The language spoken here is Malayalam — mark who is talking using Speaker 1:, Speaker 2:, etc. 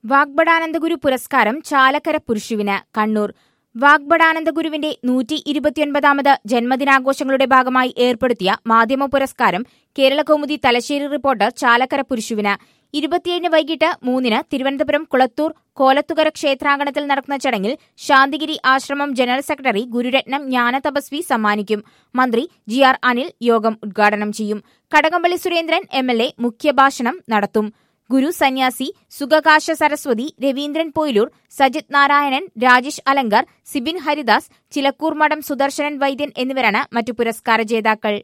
Speaker 1: വാഗ്ബടാനന്ദഗുരു പുരസ്കാരം ചാലക്കര പുരുഷുവിന് കണ്ണൂർ വാഗ്ബടാനന്ദഗുരുവിന്റെ നൂറ്റി ഇരുപത്തിയൊൻപതാമത് ജന്മദിനാഘോഷങ്ങളുടെ ഭാഗമായി ഏർപ്പെടുത്തിയ മാധ്യമ പുരസ്കാരം കേരളകൗമുദി തലശ്ശേരി റിപ്പോർട്ടർ ചാലക്കര പുരുഷുവിന് ഇരുപത്തിയേഴിന് വൈകിട്ട് മൂന്നിന് തിരുവനന്തപുരം കുളത്തൂർ കോലത്തുകര ക്ഷേത്രാങ്കണത്തിൽ നടക്കുന്ന ചടങ്ങിൽ ശാന്തിഗിരി ആശ്രമം ജനറൽ സെക്രട്ടറി ഗുരുരത്നം ജ്ഞാനതപസ്വി സമ്മാനിക്കും മന്ത്രി ജി ആർ അനിൽ യോഗം ഉദ്ഘാടനം ചെയ്യും Kadakampally Surendran M L A മുഖ്യഭാഷണം നടത്തും ഗുരു സന്യാസി സുഖകാശ സരസ്വതി രവീന്ദ്രൻ പൊയിലൂർ സജിത് നാരായണൻ രാജേഷ് അലങ്കർ സിബിൻ ഹരിദാസ് ചിലക്കൂർ മഠം സുദർശനൻ വൈദ്യൻ എന്നിവരാണ് മറ്റു പുരസ്കാര ജേതാക്കൾ